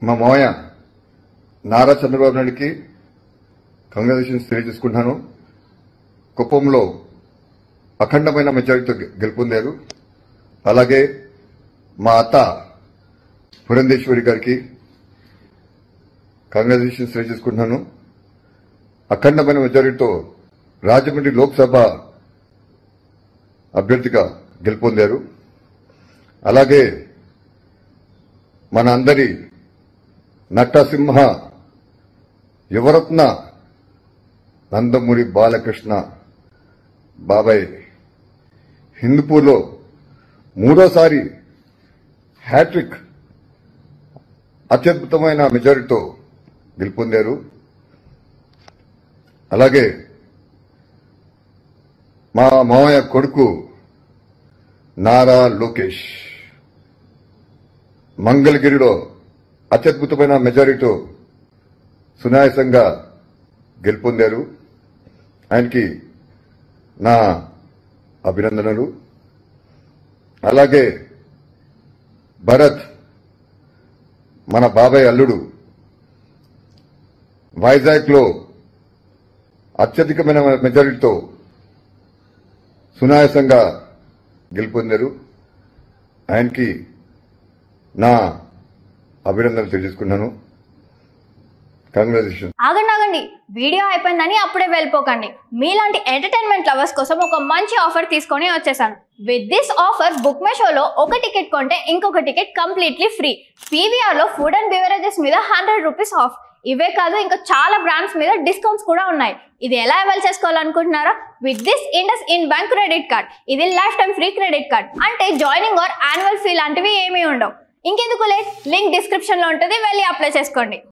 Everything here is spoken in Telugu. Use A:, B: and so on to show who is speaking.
A: మా మావయ్య నారా చంద్రబాబు నాయుడికి కంగ్రాచులేషన్స్ తెలియజేసుకుంటున్నాను కుప్పంలో అఖండమైన మెజారిటీతో గె- గెలుపొందారు అలాగే మా అత్త పురంధేశ్వరి గారికి కంగ్రాచులేషన్స్ తెలియజేసుకుంటున్నాను అఖండమైన మెజారిటీతో రాజమండ్రి లోక్సభ అభ్యర్థిగా గెలుపొందారు అలాగే మన అందరి నటసింహ యువరత్న నందమూరి బాలకృష్ణ బాబాయ్ హిందూపూర్లో మూడోసారి హ్యాట్రిక్ అత్యద్భుతమైన మెజారిటీతో గెలుపొందారు అలాగే మా మామయ్య కొడుకు నారా లోకేష్ మంగళగిరిలో అత్యద్భుతమైన మెజారిటీతో సునాయాసంగా గెలుపొందారు ఆయనకి నా అభినందనలు అలాగే భరత్ మన బాబాయ్ అల్లుడు వైజాగ్లో అత్యధికమైన మెజారిటీతో సునాయాసంగా గెలుపొందారు ఆయనకి నా అభినందనలు తెలియజేసుకున్నాను కంగ్రాచులేషన్
B: ఆగండి ఆగండి వీడియో అయిపోయిందని అప్పుడే వెళ్ళిపోకండి మీలాంటి ఎంటర్టైన్మెంట్ లవర్స్ కోసం ఒక మంచి ఆఫర్ తీసుకొని వచ్చేసాను విత్ దిస్ ఆఫర్ బుక్ మై షోలో ఒక టికెట్ కొంటే ఇంకొక టికెట్ కంప్లీట్లీ ఫ్రీ పీవీఆర్ లో ఫుడ్ అండ్ బివరేజెస్ మీద హండ్రెడ్ రూపీస్ ఆఫ్ ఇవే కాదు ఇంకా చాలా బ్రాండ్స్ మీద డిస్కౌంట్స్ కూడా ఉన్నాయి ఇది ఎలా అవైల్ చేసుకోవాలనుకుంటున్నారా with this IndusInd bank credit card ఇది lifetime free credit card అంటే జాయినింగ్ ఆర్ యాన్యువల్ ఫీ లాంటివి ఏమీ ఉండవు ఇంకెందుకు లేట్ లింక్ డిస్క్రిప్షన్ లో ఉంటుంది వెళ్ళి అప్లై చేసుకోండి